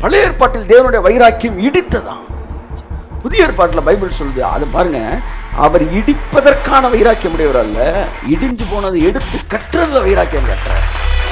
பழைய ஏற்பாட்டில் தேவனுடைய வைராக்கியம் இடித்ததாம் புதிய ஏற்பாட்டில் பைபிள் சொல்லுது அது பாருங்க அவர் இடிப்பதற்கான வைராக்கியம் உடையவர் அல்ல இடிஞ்சு போனதை எடுத்து கட்டுறதுல வைராக்கியம் கட்டுறார்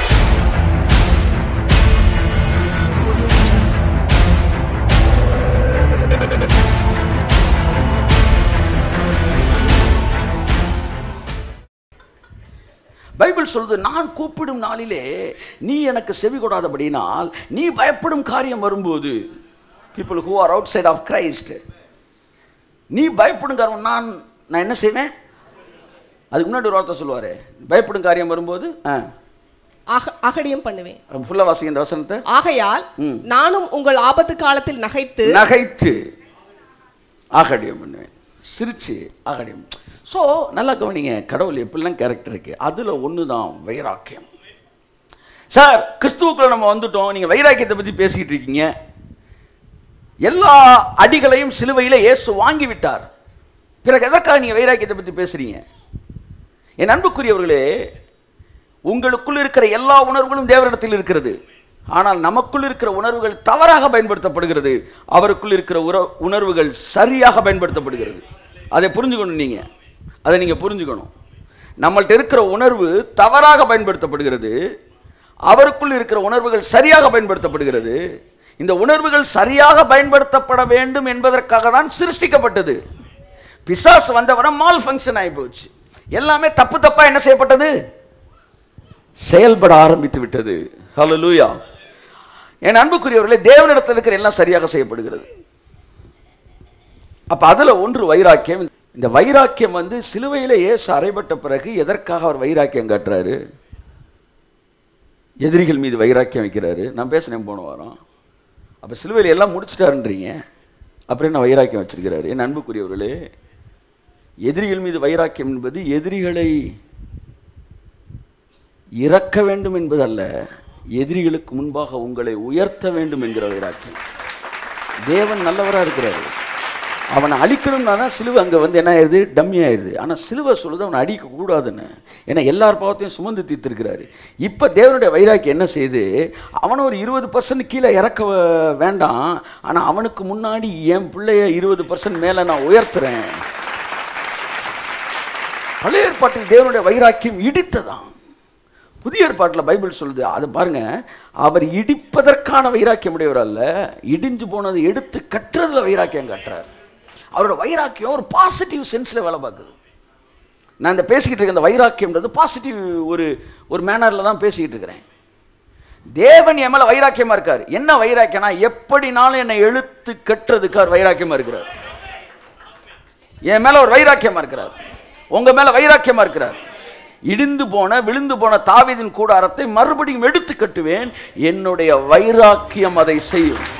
பைபிள் சொல்லுது நான் கூப்பிடும் நாளிலே நீ எனக்கு செவி கொடாதபடினால் நீ பயப்படும் காரியம் வரும்போது people who are outside of Christ நீ பயப்படும் காரியம் நான் நான் என்ன செய்வேன் அதுக்கு முன்னாடி ஒரு வார்த்தை சொல்லுவாரு பயப்படும் காரியம் வரும்போது ஆ அக- அகடியம் பண்ணுவேன் ஃபுல்லாக வாசிங்க இந்த வசனத்தை ஆகையால் நானும் உங்கள் ஆபத்து காலத்தில் நகைத்து நகைத்து ஆகடியம் பண்ணுவேன் சிரிச்சு ஆகடியம் ஸோ நல்லா கவனிங்க கடவுள் எப்படிலாம் கேரக்டர் இருக்கு அதில் ஒன்று தான் வைராக்கியம் சார் கிறிஸ்துவுக்குள்ள நம்ம வந்துட்டோம் நீங்கள் வைராக்கியத்தை பற்றி பேசிக்கிட்டு இருக்கீங்க எல்லா அடிகளையும் சிலுவையில் இயேசு வாங்கி விட்டார் பிறகு எதற்காக நீங்கள் வைராக்கியத்தை பற்றி பேசுறீங்க என் அன்புக்குரியவர்களே உங்களுக்குள் இருக்கிற எல்லா உணர்வுகளும் தேவனிடத்தில் இருக்கிறது ஆனால் நமக்குள் இருக்கிற உணர்வுகள் தவறாக பயன்படுத்தப்படுகிறது அவருக்குள் இருக்கிற உற உணர்வுகள் சரியாக பயன்படுத்தப்படுகிறது அதை புரிஞ்சுக்கணும் நீங்க அதை நீங்க புரிஞ்சுக்கணும் நம்மள்ட்ட இருக்கிற உணர்வு தவறாக பயன்படுத்தப்படுகிறது அவருக்குள் இருக்கிற உணர்வுகள் சரியாக பயன்படுத்தப்படுகிறது இந்த உணர்வுகள் சரியாக பயன்படுத்தப்பட வேண்டும் என்பதற்காக தான் சிருஷ்டிக்கப்பட்டது பிசாசு வந்தவரம் மால் ஃபங்க்ஷன் ஆகி போச்சு எல்லாமே தப்பு தப்பா என்ன செய்யப்பட்டது செயல்பட ஆரம்பித்து விட்டது ஹalleluya என் அன்புக்குரியவர்களே தேவனிடத்தில் இருக்கிற எல்லாம் சரியாக செய்யப்படுகிறது அப்ப அதுல ஒன்று வைராக்கியம் இந்த வைராக்கியம் வந்து சிலுவையில இயேசு அறைபட்ட பிறகு எதற்காக அவர் வைராக்கியம் காட்டுறாரு எதிரிகள் மீது வைராக்கியம் வைக்கிறாரு நான் பேசினேன் போன வாரம் அப்ப சிலுவையில் எல்லாம் முடிச்சிட்டாருன்றீங்க அப்புறம் என்ன வைராக்கியம் வச்சிருக்கிறாரு என் அன்புக்குரியவர்களே எதிரிகள் மீது வைராக்கியம் என்பது எதிரிகளை இறக்க வேண்டும் என்பதல்ல எதிரிகளுக்கு முன்பாக உங்களை உயர்த்த வேண்டும் என்கிற வைராக்கியம் தேவன் நல்லவரா இருக்கிறாரு அவனை அழிக்கணும்னா தான் சிலுவை அங்கே வந்து என்ன ஆயிடுது டம்மி ஆயிடுது ஆனால் சிலுவை சொல்லுது அவனை அடிக்க கூடாதுன்னு ஏன்னா எல்லார் பாவத்தையும் சுமந்து தீர்த்திருக்கிறாரு இப்போ தேவனுடைய வைராக்கியம் என்ன செய்யுது அவனை ஒரு இருபது பர்சன்ட் கீழே இறக்க வ- வேண்டாம் ஆனால் அவனுக்கு முன்னாடி என் பிள்ளைய இருபது பர்சன்ட் மேலே நான் உயர்த்துறேன் பழைய ஏற்பாட்டில் தேவனுடைய வைராக்கியம் இடித்ததாம் புதிய ஏற்பாட்டில் பைபிள் சொல்லுது அது பாருங்க அவர் இடிப்பதற்கான வைராக்கியம் உடையவர் அல்ல இடிஞ்சு போனதை எடுத்து கட்டுறதுல வைராக்கியம் கட்டுறார் அவரோட வைராக்கியம் ஒரு பாசிட்டிவ் சென்ஸில் வேலை பார்க்குது நான் இந்த பேசிக்கிட்டு இருக்க இந்த வைராக்கியம்ன்றது பாசிட்டிவ் ஒரு ஒரு மேனரில் தான் பேசிக்கிட்டு இருக்கிறேன் தேவன் என் மேல வைராக்கியமா இருக்கார் என்ன வைராக்கியம்னா எப்படினாலும் என்னை இழுத்து கட்டுறதுக்கு அவர் வைராக்கியமா இருக்கிறார் என் மேல ஒரு வைராக்கியமா இருக்கிறார் உங்க மேல வைராக்கியமா இருக்கிறார் இடிந்து போன விழுந்து போன தாவீதின் கூடாரத்தை மறுபடியும் எடுத்து கட்டுவேன் என்னுடைய வைராக்கியம் அதை செய்யும்